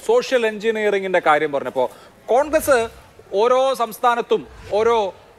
Social എഞ്ചിനീയറിംഗിന്റെ കാര്യം പറഞ്ഞപ്പോൾ കോൺഗ്രസ് ഓരോ സംസ്ഥാനത്തും ഓരോ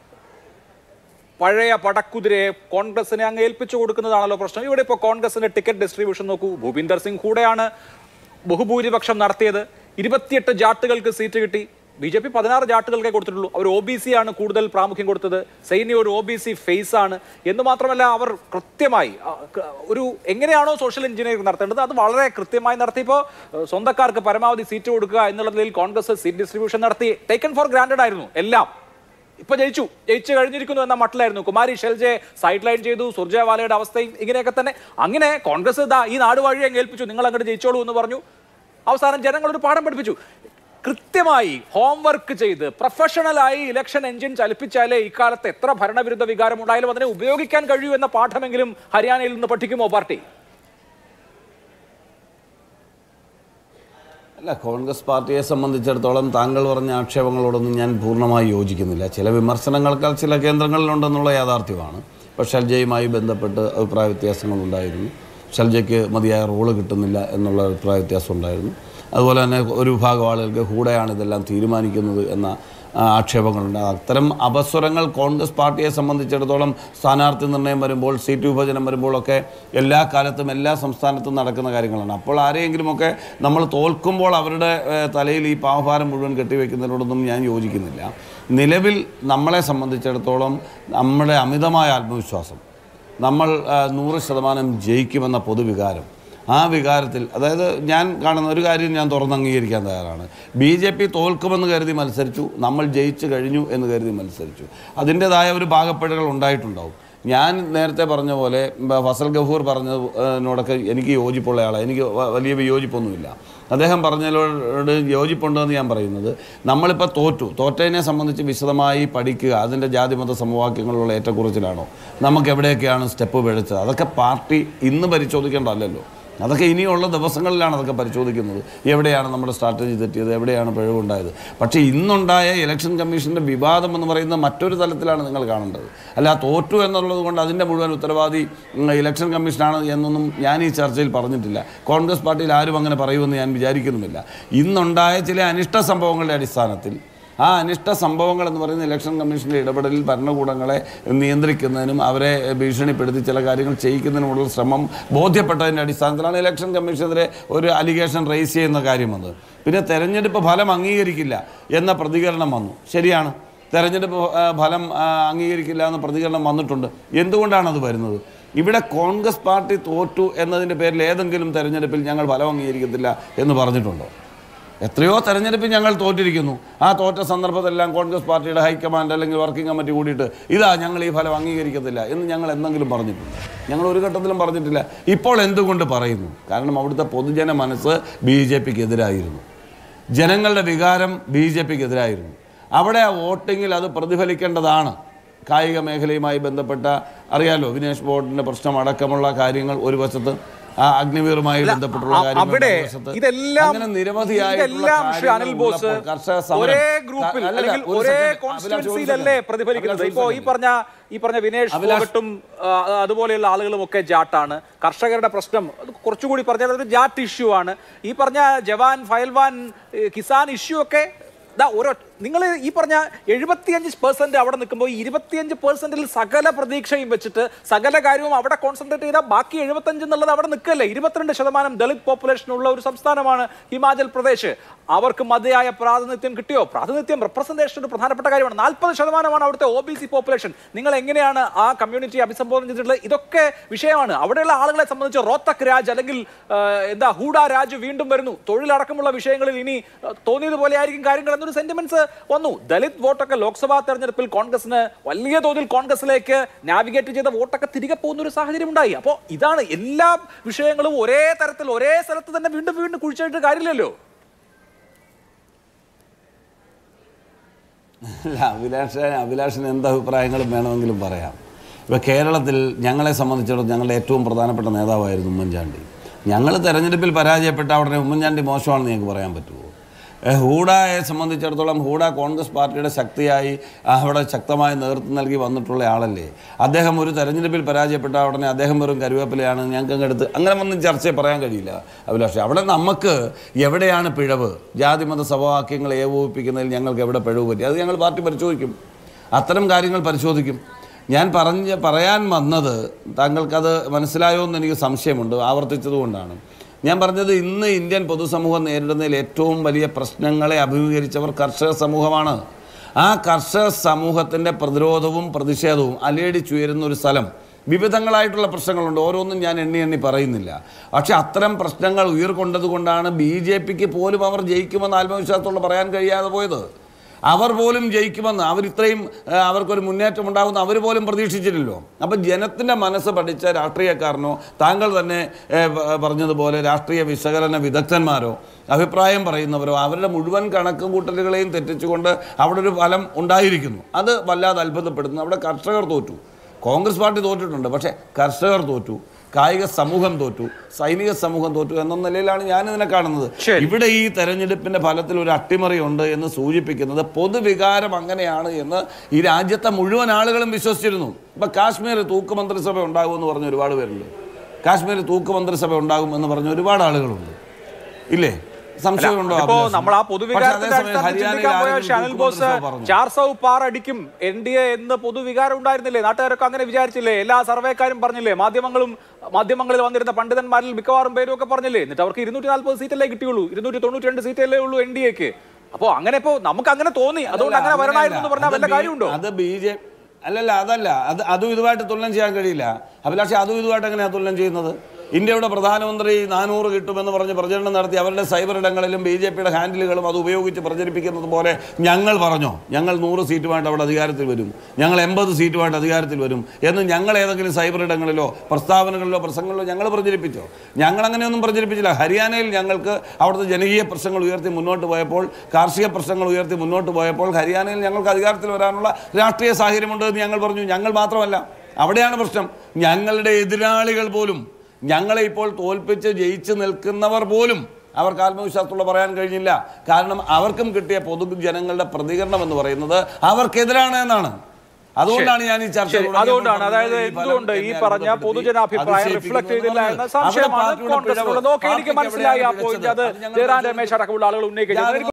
പഴയ പടക്കുതിരയെ കോൺഗ്രസിനെ അങ്ങ് ഏൽപ്പിച്ചു കൊടുക്കുന്നതാണല്ലോ പ്രശ്നം ഇവിടെ ഇപ്പോൾ കോൺഗ്രസിന്റെ ടിക്കറ്റ് ഡിസ്ട്രിബ്യൂഷൻ നോക്കൂ ഭൂപീന്ദർ സിംഗ് കൂടെയാണ് ബഹുഭൂരിപക്ഷം നടത്തിയത് ഇരുപത്തിയെട്ട് ജാട്ടുകൾക്ക് സീറ്റ് കിട്ടി ബി ജെ പി പതിനാറ് ജാട്ടുകൾക്കേ കൊടുത്തിട്ടുള്ളൂ അവർ ഒ ബി സി ആണ് കൂടുതൽ പ്രാമുഖ്യം കൊടുത്തത് സൈന്യ ഒരു ഒ ബി സി ഫേസ് ആണ് എന്ന് മാത്രമല്ല അവർ കൃത്യമായി ആ, ക- ഒരു എങ്ങനെയാണോ സോഷ്യൽ എഞ്ചിനീയറിംഗ് നടത്തേണ്ടത് അത് വളരെ കൃത്യമായി നടത്തിയപ്പോൾ ഏഹ്, സ്വന്തക്കാർക്ക് പരമാവധി സീറ്റ് കൊടുക്കുക എന്നുള്ളതിൽ കോൺഗ്രസ് സീറ്റ് ഡിസ്ട്രിബ്യൂഷൻ നടത്തി ടേക്കൺ ഫോർ ഗ്രാൻഡഡ് ആയിരുന്നു എല്ലാം ഇപ്പൊ ജയിച്ചു ജയിച്ചു കഴിഞ്ഞിരിക്കുന്നു എന്ന മട്ടിലായിരുന്നു കുമാരി ഷെൽജയെ സൈഡ് ലൈൻ ചെയ്തു സുർജേവാലയുടെ അവസ്ഥയും ഇങ്ങനെയൊക്കെ തന്നെ അങ്ങനെ കോൺഗ്രസ് ഇതാ ഈ നാട് വഴി അങ്ങ് ഏൽപ്പിച്ചു നിങ്ങൾ അങ്ങോട്ട് ജയിച്ചോളൂ എന്ന് പറഞ്ഞു അവസാനം ജനങ്ങൾ ഒരു പാഠം പഠിപ്പിച്ചു കൃത്യമായി ഹോംവർക്ക് ചെയ്ത് പ്രൊഫഷണലായി ഇലക്ഷൻ എഞ്ചിൻ ചലിപ്പിച്ചാലേ ഇക്കാലത്ത് എത്ര ഭരണവിരുദ്ധ വികാരം ഉണ്ടായാലും അതിനെ ഉപയോഗിക്കാൻ കഴിയൂ എന്ന പാഠമെങ്കിലും ഹരിയാനയിൽ നിന്ന് പഠിക്കുമോ പാർട്ടി അല്ല കോൺഗ്രസ് പാർട്ടിയെ സംബന്ധിച്ചിടത്തോളം താങ്കൾ പറഞ്ഞ ആക്ഷേപങ്ങളോടൊന്നും ഞാൻ പൂർണ്ണമായി യോജിക്കുന്നില്ല ചില വിമർശനങ്ങൾക്കാൾ ചില കേന്ദ്രങ്ങളിലുണ്ടെന്നുള്ള യാഥാർത്ഥ്യമാണ് ഇപ്പോൾ ഷൽജയുമായി ബന്ധപ്പെട്ട് അഭിപ്രായ വ്യത്യാസങ്ങളുണ്ടായിരുന്നു ഷൽജയ്ക്ക് മതിയായ റോള് കിട്ടുന്നില്ല എന്നുള്ള അഭിപ്രായ വ്യത്യാസം ഉണ്ടായിരുന്നു അതുപോലെ തന്നെ ഒരു വിഭാഗം ആളുകൾക്ക് കൂടെയാണ് ഇതെല്ലാം തീരുമാനിക്കുന്നത് എന്ന ആ, ആക്ഷേപങ്ങളുണ്ട് അത്തരം അപസ്വരങ്ങൾ കോൺഗ്രസ് പാർട്ടിയെ സംബന്ധിച്ചിടത്തോളം സ്ഥാനാർത്ഥി നിർണയം വരുമ്പോൾ സീറ്റ് വിഭജനം വരുമ്പോഴൊക്കെ എല്ലാ കാലത്തും എല്ലാ സംസ്ഥാനത്തും നടക്കുന്ന കാര്യങ്ങളാണ് അപ്പോൾ ആരെയെങ്കിലുമൊക്കെ നമ്മൾ തോൽക്കുമ്പോൾ അവരുടെ ഏഹ്, തലയിൽ ഈ പാവഭാരം മുഴുവൻ കെട്ടിവെക്കുന്നതിനോടൊന്നും ഞാൻ യോജിക്കുന്നില്ല നിലവിൽ നമ്മളെ സംബന്ധിച്ചിടത്തോളം നമ്മുടെ അമിതമായ ആത്മവിശ്വാസം നമ്മൾ ആ, നൂറ് ശതമാനം ജയിക്കുമെന്ന പൊതുവികാരം ആ വികാരത്തിൽ അതായത് ഞാൻ കാണുന്ന ഒരു കാര്യം ഞാൻ തുറന്ന് അംഗീകരിക്കാൻ തയ്യാറാണ് ബി ജെ പി തോൽക്കുമെന്ന് കരുതി മത്സരിച്ചു നമ്മൾ ജയിച്ചു കഴിഞ്ഞു എന്ന് കരുതി മത്സരിച്ചു അതിൻ്റെതായ ഒരു ഭാഗപ്പെടുകൾ ഉണ്ടായിട്ടുണ്ടാവും ഞാൻ നേരത്തെ പറഞ്ഞ പോലെ ബ- ഫസൽ ഗഫൂർ പറഞ്ഞതിനോടൊക്കെ എനിക്ക് യോജിപ്പുള്ള ആളാണ് എനിക്ക് വ- വലിയ വിയോജിപ്പൊന്നുമില്ല അദ്ദേഹം പറഞ്ഞതിനോട് യോജിപ്പുണ്ടെന്ന് ഞാൻ പറയുന്നത് നമ്മളിപ്പോൾ തോറ്റു തോറ്റതിനെ സംബന്ധിച്ച് വിശദമായി പഠിക്കുക അതിൻ്റെ ജാതിമത സമവാക്യങ്ങളിലുള്ള ഏറ്റക്കുറച്ചിലാണോ നമുക്ക് എവിടെയൊക്കെയാണ് സ്റ്റെപ്പ് പിഴച്ചത് അതൊക്കെ പാർട്ടി ഇന്ന് പരിശോധിക്കേണ്ടതല്ലല്ലോ അതൊക്കെ ഇനിയുള്ള ദിവസങ്ങളിലാണ് അതൊക്കെ പരിശോധിക്കുന്നത് എവിടെയാണ് നമ്മുടെ സ്ട്രാറ്റജി തെറ്റിയത് എവിടെയാണ് പിഴവുണ്ടായത് പക്ഷേ ഇന്നുണ്ടായ ഇലക്ഷൻ കമ്മീഷൻ്റെ വിവാദം എന്ന് പറയുന്ന മറ്റൊരു തലത്തിലാണ് നിങ്ങൾ കാണേണ്ടത് അല്ല ആ തോറ്റു എന്നുള്ളത് കൊണ്ട് അതിൻ്റെ മുഴുവൻ ഉത്തരവാദി ഉം, ഇലക്ഷൻ കമ്മീഷനാണ് എന്നൊന്നും ഞാൻ ഈ ചർച്ചയിൽ പറഞ്ഞിട്ടില്ല കോൺഗ്രസ് പാർട്ടിയിൽ ആരും അങ്ങനെ പറയുമെന്ന് ഞാൻ വിചാരിക്കുന്നുമില്ല ഇന്നുണ്ടായ ചില അനിഷ്ട സംഭവങ്ങളുടെ അടിസ്ഥാനത്തിൽ ആ അനിഷ്ട സംഭവങ്ങൾ എന്ന് പറയുന്ന ഇലക്ഷൻ കമ്മീഷൻ്റെ ഇടപെടലിൽ ഭരണകൂടങ്ങളെ നിയന്ത്രിക്കുന്നതിനും അവരെ ഭീഷണിപ്പെടുത്തി ചില കാര്യങ്ങൾ ചെയ്യിക്കുന്നതിനുമുള്ള ശ്രമം ബോധ്യപ്പെട്ടതിൻ്റെ അടിസ്ഥാനത്തിലാണ് ഇലക്ഷൻ കമ്മീഷനെതിരെ ഒരു അലിഗേഷൻ റേസ് ചെയ്യുന്ന കാര്യം വന്നത് പിന്നെ തെരഞ്ഞെടുപ്പ് ഫലം അംഗീകരിക്കില്ല എന്ന പ്രതികരണം വന്നു ശരിയാണ് തെരഞ്ഞെടുപ്പ് ആ, ഫലം ആ, അംഗീകരിക്കില്ല എന്ന പ്രതികരണം വന്നിട്ടുണ്ട് എന്തുകൊണ്ടാണ് അത് വരുന്നത് ഇവിടെ കോൺഗ്രസ് പാർട്ടി തോറ്റു എന്നതിൻ്റെ പേരിൽ ഏതെങ്കിലും തെരഞ്ഞെടുപ്പിൽ ഞങ്ങൾ ഫലം അംഗീകരിക്കത്തില്ല എന്ന് പറഞ്ഞിട്ടുണ്ടോ എത്രയോ തെരഞ്ഞെടുപ്പിൽ ഞങ്ങൾ തോറ്റിരിക്കുന്നു ആ തോറ്റ സന്ദർഭത്തിലെല്ലാം കോൺഗ്രസ് പാർട്ടിയുടെ ഹൈക്കമാൻഡ് അല്ലെങ്കിൽ വർക്കിംഗ് കമ്മിറ്റി കൂടിയിട്ട് ഇതാ ഞങ്ങൾ ഈ ഫലം അംഗീകരിക്കത്തില്ല എന്ന് ഞങ്ങൾ എന്തെങ്കിലും പറഞ്ഞിട്ടുണ്ട് ഞങ്ങൾ ഒരു ഘട്ടത്തിലും പറഞ്ഞിട്ടില്ല ഇപ്പോൾ എന്തുകൊണ്ട് പറയുന്നു കാരണം അവിടുത്തെ പൊതുജന മനസ്സ് ബി ജെ പിക്ക് എതിരായിരുന്നു ജനങ്ങളുടെ വികാരം ബി ജെ പിക്ക് എതിരായിരുന്നു അവിടെ ആ വോട്ടിങ്ങിൽ അത് പ്രതിഫലിക്കേണ്ടതാണ് കായിക മേഖലയുമായി ബന്ധപ്പെട്ട അറിയാലോ വിനേഷ് ബോർഡിന്റെ പ്രശ്നം അടക്കമുള്ള കാര്യങ്ങൾ ഒരു വശത്ത് ആ അഗ്നിവീറുമായി ബന്ധപ്പെട്ടുള്ള അ- കാര്യങ്ങൾ അവിടെ മറുവശത്ത്. ഇതെല്ലാം അങ്ങനെ നിരവധിയായിട്ടുള്ള ഇതെല്ലാം ശ്രീ കാര്യങ്ങൾ അനിൽ ബോസ് ഉള്ളപ്പോൾ കർഷക സമരം- ഒരേ ഗ്രൂപ്പിൽ അല്ലല്ല, അല്ലെങ്കിൽ ഒരു ഒരേ second. അഭിലാഷ് ഒരു കോൺസ്റ്റിറ്റ്യുവൻസിയിലല്ലേ second. പ്രതിഫലിക്കുന്നത് അഭിലാഷ് ഇപ്പോ ഒരു ഈ second. പറഞ്ഞ ഈ പറഞ്ഞ വിനേഷ് അഭിലാഷ്- ഫോഗട്ടും ആ, അതുപോലെയുള്ള ആളുകളും ഒക്കെ ജാട്ടാണ് കർഷകരുടെ പ്രശ്നം അത് കുറച്ചുകൂടി പറഞ്ഞാൽ അതൊരു ജാട്ട് ഇഷ്യൂ ആണ് ഈ പറഞ്ഞ ജവാൻ ഫയൽവാൻ ഏ, കിസാൻ ഇഷ്യൂ ഒക്കെ ദാ ഓരോ നിങ്ങൾ ഈ പറഞ്ഞ എഴുപത്തിയഞ്ച് പെർസെന്റ് അവിടെ നിൽക്കുമ്പോൾ ഈ ഇരുപത്തിയഞ്ച് പെർസെന്റിൽ സകല പ്രതീക്ഷയും വെച്ചിട്ട് സകല കാര്യവും അവിടെ കോൺസെൻട്രേറ്റ് ചെയ്താൽ ബാക്കി എഴുപത്തഞ്ച് എന്നുള്ളത് അവിടെ നിൽക്കല്ലേ ഇരുപത്തിരണ്ട് ശതമാനം ദളിത് പോപ്പുലേഷൻ ഉള്ള ഒരു സംസ്ഥാനമാണ് ഹിമാചൽ പ്രദേശ് അവർക്ക് മതിയായ പ്രാതിനിധ്യം കിട്ടിയോ പ്രാതിനിധ്യം റെപ്രസെന്റേഷൻ ഒരു പ്രധാനപ്പെട്ട കാര്യമാണ് നാൽപ്പത് ശതമാനമാണ് അവിടുത്തെ ഒ ബി സി പോപ്പുലേഷൻ നിങ്ങൾ എങ്ങനെയാണ് ആ കമ്മ്യൂണിറ്റി അഭിസംബോധന ചെയ്തിട്ടുള്ളത് ഇതൊക്കെ വിഷയമാണ് അവിടെയുള്ള ആളുകളെ സംബന്ധിച്ച് റോത്തക് രാജ് അല്ലെങ്കിൽ ആ, എന്താ ഹൂഡ രാജ് വീണ്ടും വരുന്നു തൊഴിലടക്കമുള്ള വിഷയങ്ങളിൽ ഇനി ആ, തോന്നിയതുപോലെ ആയിരിക്കും കാര്യങ്ങൾ എന്നൊരു സെന്റിമെന്റ്സ് വന്നു ദലിത് വോട്ടൊക്കെ ലോക്സഭാ തെരഞ്ഞെടുപ്പിൽ കോൺഗ്രസിന് വലിയ തോതിൽ കോൺഗ്രസിലേക്ക് നാവിഗേറ്റ് ചെയ്ത വോട്ടൊക്കെ തിരികെ പോകുന്ന ഒരു സാഹചര്യം ഉണ്ടായി അപ്പോൾ ഇതാണ് എല്ലാ വിഷയങ്ങളും ഒരേ തരത്തിൽ ഒരേ സ്ഥലത്ത് തന്നെ വീണ്ടും വീണ്ടും കുഴിച്ചിട്ട് കാര്യമില്ലല്ലോ അല്ല അഭിലാഷ അഭിലാഷിന് എന്ത് അഭിപ്രായങ്ങളും വേണമെങ്കിലും പറയാം ഇപ്പോൾ കേരളത്തിൽ ഞങ്ങളെ സംബന്ധിച്ചിടത്തോളം ഞങ്ങളുടെ ഏറ്റവും പ്രധാനപ്പെട്ട നേതാവായിരുന്നു ഉമ്മൻചാണ്ടി ഞങ്ങൾ തെരഞ്ഞെടുപ്പിൽ പരാജയപ്പെട്ട ഉടനെ ഉമ്മൻചാണ്ടി മോശമാണെന്ന് ഞങ്ങൾക്ക് പറയാൻ പറ്റുമോ ഏഹ് ഹൂഡയെ സംബന്ധിച്ചിടത്തോളം ഹൂഡ കോൺഗ്രസ് പാർട്ടിയുടെ ശക്തിയായി അവിടെ ശക്തമായ നേതൃത്വം നൽകി വന്നിട്ടുള്ള ആളല്ലേ അദ്ദേഹം ഒരു തെരഞ്ഞെടുപ്പിൽ പരാജയപ്പെട്ട ഉടനെ അദ്ദേഹം വെറും കരുവേപ്പിലയാണ് ഞങ്ങൾക്ക് അങ്ങെടുത്ത് അങ്ങനെ വന്ന് ചർച്ചയെ പറയാൻ കഴിയില്ല അഭിലാഷ് അവിടെ നമുക്ക് എവിടെയാണ് പിഴവ് ജാതിമത സമവാക്യങ്ങൾ ഏകോപിപ്പിക്കുന്നതിൽ ഞങ്ങൾക്ക് എവിടെ പിഴവ് പറ്റി അത് ഞങ്ങൾ പാർട്ടി പരിശോധിക്കും അത്തരം കാര്യങ്ങൾ പരിശോധിക്കും ഞാൻ പറഞ്ഞ് പറയാൻ വന്നത് താങ്കൾക്കത് മനസ്സിലായോ എന്ന് എനിക്ക് സംശയമുണ്ട് ആവർത്തിച്ചതുകൊണ്ടാണ് ഞാൻ പറഞ്ഞത് ഇന്ന് ഇന്ത്യൻ പൊതുസമൂഹം നേരിടുന്നതിൽ ഏറ്റവും വലിയ പ്രശ്നങ്ങളെ അഭിമുഖീകരിച്ചവർ കർഷക സമൂഹമാണ് ആ കർഷക സമൂഹത്തിൻ്റെ പ്രതിരോധവും പ്രതിഷേധവും അലയടിച്ചുയരുന്ന ഒരു സ്ഥലം വിവിധങ്ങളായിട്ടുള്ള പ്രശ്നങ്ങളുണ്ട് ഓരോന്നും ഞാൻ എണ്ണി എണ്ണി പറയുന്നില്ല പക്ഷെ അത്തരം പ്രശ്നങ്ങൾ ഉയർക്കൊണ്ടത് കൊണ്ടാണ് ബി ജെ പിക്ക് പോലും അവർ ജയിക്കുമെന്ന് ആത്മവിശ്വാസത്തോടെ പറയാൻ കഴിയാതെ പോയത് അവർ പോലും ജയിക്കുമെന്ന് അവർ ഇത്രയും ആ, അവർക്കൊരു മുന്നേറ്റം ഉണ്ടാകുമെന്ന് അവർ പോലും പ്രതീക്ഷിച്ചില്ലല്ലോ അപ്പം ജനത്തിൻ്റെ മനസ്സ് പഠിച്ച രാഷ്ട്രീയക്കാരനോ താങ്കൾ തന്നെ ഏ, പ- പറഞ്ഞതുപോലെ രാഷ്ട്രീയ വിശകലന വിദഗ്ധന്മാരോ അഭിപ്രായം പറയുന്നവരോ അവരുടെ മുഴുവൻ കണക്കും കൂട്ടലുകളെയും തെറ്റിച്ചുകൊണ്ട് അവിടെ ഒരു ഫലം ഉണ്ടായിരിക്കുന്നു അത് വല്ലാതെ അത്ഭുതപ്പെടുന്നു അവിടെ കർഷകർ തോറ്റു കോൺഗ്രസ് പാർട്ടി തോറ്റിട്ടുണ്ട് പക്ഷേ കർഷകർ തോറ്റു കായിക സമൂഹം തോറ്റു സൈനിക സമൂഹം തോറ്റു എന്ന നിലയിലാണ് ഞാൻ ഇതിനെ കാണുന്നത് ശരി. ഇവിടെ ഈ തെരഞ്ഞെടുപ്പിന്റെ ഫലത്തിൽ ഒരു അട്ടിമറിയുണ്ട് എന്ന് സൂചിപ്പിക്കുന്നത് പൊതുവികാരം അങ്ങനെയാണ് എന്ന് ഈ രാജ്യത്തെ മുഴുവൻ ആളുകളും വിശ്വസിച്ചിരുന്നു ഇപ്പൊ കാശ്മീർ തൂക്ക് മന്ത്രിസഭ ഉണ്ടാകുമെന്ന് പറഞ്ഞ ഒരുപാട് പേരുണ്ട് കാശ്മീർ തൂക്ക് മന്ത്രിസഭ ഉണ്ടാകും എന്ന് പറഞ്ഞ ഒരുപാട് ആളുകളുണ്ട് ഇല്ലേ സംശയമുണ്ടോ ഇപ്പോ അഭിലാഷ്? നമ്മൾ ആ പക്ഷേ പൊതുവികാരത്തിന്റെ അതേസമയം അടിസ്ഥാനത്തിൽ ഹരിയാനയിൽ ചിന്തിക്കാൻ പോയ ആരെങ്കിലും ഷാനിൽ തൂക്ക് ബോസ് മന്ത്രിസഭ പറഞ്ഞോ? ചാർ സൗ പാർ അടിക്കും എൻ ഡി എ എന്ന് പൊതുവികാരം ഉണ്ടായിരുന്നില്ലേ നാട്ടുകാരൊക്കെ അങ്ങനെ വിചാരിച്ചില്ലേ എല്ലാ സർവേക്കാരും പറഞ്ഞില്ലേ മാധ്യമങ്ങളും മാധ്യമങ്ങളിൽ വന്നിരുന്ന പണ്ഡിതന്മാരിൽ മിക്കവാറും പേരും ഒക്കെ പറഞ്ഞില്ലേ എന്നിട്ട് അവർക്ക് ഇരുന്നൂറ്റി നാൽപ്പത് സീറ്റല്ലേ കിട്ടിയുള്ളൂ ഇരുന്നൂറ്റി തൊണ്ണൂറ്റി രണ്ട് സീറ്റല്ലേ ഉള്ളൂ എൻ ഡി എക്ക് അപ്പോ അങ്ങനെ ഇപ്പോ നമുക്ക് അങ്ങനെ തോന്നി അതുകൊണ്ട് അങ്ങനെ അങ്ങനെയല്ല. വരണമായിരുന്നു എന്ന് പറഞ്ഞാൽ അത് വല്ല ബി- കാര്യമുണ്ടോ അത് ബി ജെ അല്ലല്ല അതല്ല അത് അതും ഇതുമായിട്ട് തുലനം ചെയ്യാൻ കഴിയില്ല അഭിലാഷ് അതും ഇതുമായിട്ട് എങ്ങനെയാണ് തുലനം ചെയ്യുന്നത് ഇന്ത്യയുടെ പ്രധാനമന്ത്രി നാനൂറ് കിട്ടുമെന്ന് പറഞ്ഞ് പ്രചരണം നടത്തി അവരുടെ സൈബർ ഇടങ്ങളിലും ബി ജെ പിയുടെ ഹാൻഡിലുകളും അത് ഉപയോഗിച്ച് പ്രചരിപ്പിക്കുന്നത് പോലെ ഞങ്ങൾ പറഞ്ഞോ ഞങ്ങൾ നൂറ് സീറ്റുമായിട്ട് അവിടെ അധികാരത്തിൽ വരും ഞങ്ങൾ എൺപത് സീറ്റുമായിട്ട് അധികാരത്തിൽ വരും എന്ന് ഞങ്ങൾ ഏതെങ്കിലും സൈബർ ഇടങ്ങളിലോ പ്രസ്താവനകളിലോ പ്രസംഗങ്ങളിലോ ഞങ്ങൾ പ്രചരിപ്പിച്ചോ ഞങ്ങൾ അങ്ങനെയൊന്നും പ്രചരിപ്പിച്ചില്ല ഹരിയാനയിൽ ഞങ്ങൾക്ക് അവിടുത്തെ ജനകീയ പ്രശ്നങ്ങൾ ഉയർത്തി മുന്നോട്ട് പോയപ്പോൾ കാർഷിക പ്രശ്നങ്ങൾ ഉയർത്തി മുന്നോട്ട് പോയപ്പോൾ ഹരിയാനയിൽ ഞങ്ങൾക്ക് അധികാരത്തിൽ വരാനുള്ള രാഷ്ട്രീയ സാഹചര്യമുണ്ട് എന്ന് ഞങ്ങൾ പറഞ്ഞു ഞങ്ങൾ മാത്രമല്ല അവിടെയാണ് പ്രശ്നം ഞങ്ങളുടെ എതിരാളികൾ പോലും ഞങ്ങളെ ഇപ്പോൾ തോൽപ്പിച്ച് ജയിച്ച് നിൽക്കുന്നവർ പോലും അവർക്ക് ആത്മവിശ്വാസത്തോടെ പറയാൻ കഴിഞ്ഞില്ല കാരണം അവർക്കും കിട്ടിയ പൊതുജനങ്ങളുടെ പ്രതികരണം എന്ന് പറയുന്നത് അവർക്കെതിരാണ് എന്നാണ് അതുകൊണ്ടാണ് ഞാൻ ഈ ചർച്ച ശരി, അതുകൊണ്ടാണ് അതായത് എന്തുകൊണ്ട് ഈ പറഞ്ഞ പൊതുജനാഭിപ്രായം റിഫ്ലക്ട് ചെയ്തില്ല എന്ന സംശയമാണ് കോൺഗ്രസ് ഉള്ളത് ഓക്കെ എനിക്ക് മനസ്സിലായി ആ പോയിന്റ് അത് ജയറാം രമേശ് അടക്കമുള്ള ആളുകൾ ഉന്നയിക്കുന്നത്